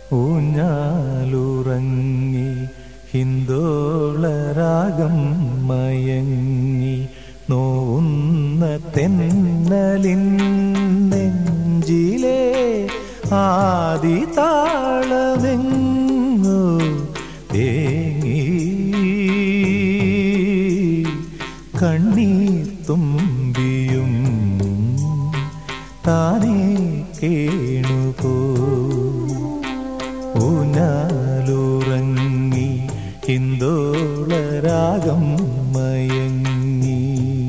ഊഞ്ഞാലുറങ്ങി ഹിന്ദോളരാഗം മയങ്ങി നോവുന്ന തെന്നലിൻ നെഞ്ചിലെ ആദി താളമെങ്ങോ തേങ്ങി കണ്ണീർ തുമ്പിയും താനേ കേണുപോ ഊഞ്ഞാലുറങ്ങി ഹിന്ദോളരാഗം മയങ്ങി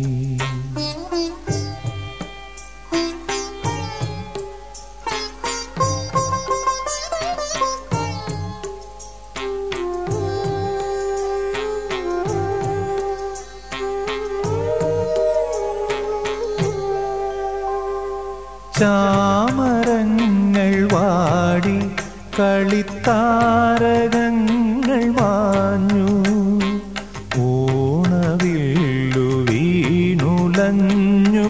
ചാമരങ്ങൾ വാടി കളിത്താരകങ്ങൾ മാഞ്ഞു ഓണവില്ലു വീണുലഞ്ഞു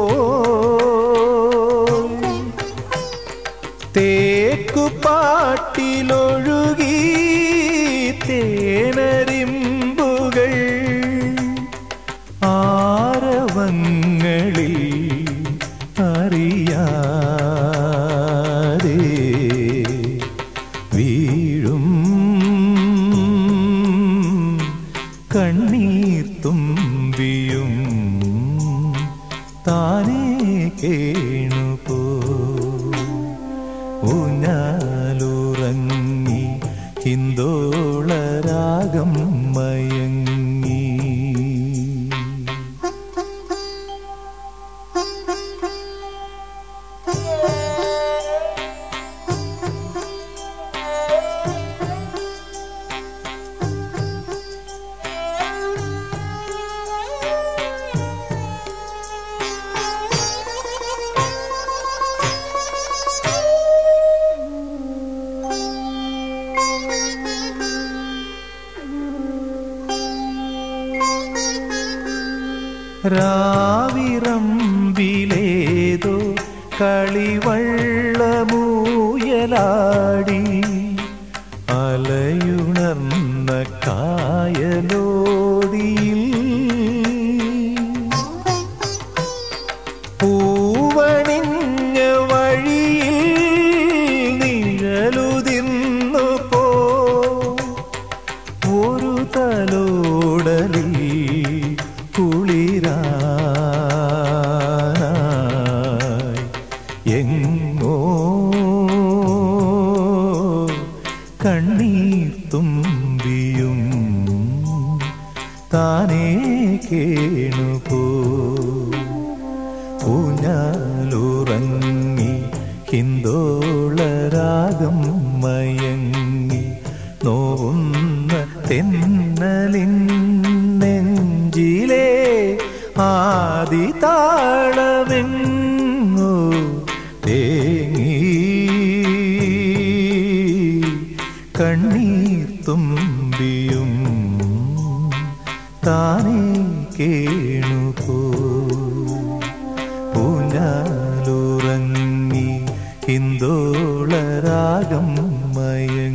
പോയി തേക്കുപാട്ടിലൊഴുകി തേനരിമ്പുകൾ ആരവങ്ങളിൽ അറിയാതെ വീഴും കണ്ണീർ തുമ്പിയും താനേ കേണുപോ ഊഞ്ഞാലുറങ്ങി ഹിന്ദോളരാഗം മയങ്ങി രാവിറമ്പിലേതോ കളിവള്ളമൂയലാടി അലയുണർന്ന കായലോടിയിൽ പൂവണിഞ്ഞ വഴിയിൽ നിഴലുതിർന്നു പോ ഒരു തലോടലിൽ കുളിരാനായി എങ്ങോ കണ്ണീർ തുമ്പിയും താനേ കേണുപോ ഊഞ്ഞാലുറങ്ങി ഹിന്ദോളരാഗം മയങ്ങി നോവുന്ന തെന്നലിൻ നെഞ്ചിലെ ആദി താളമെങ്ങോ തേങ്ങി കണ്ണീർ തുമ്പിയും താനേ കേണുപോ ഊഞ്ഞാലുറങ്ങി ഹിന്ദോളരാഗം മയങ്ങി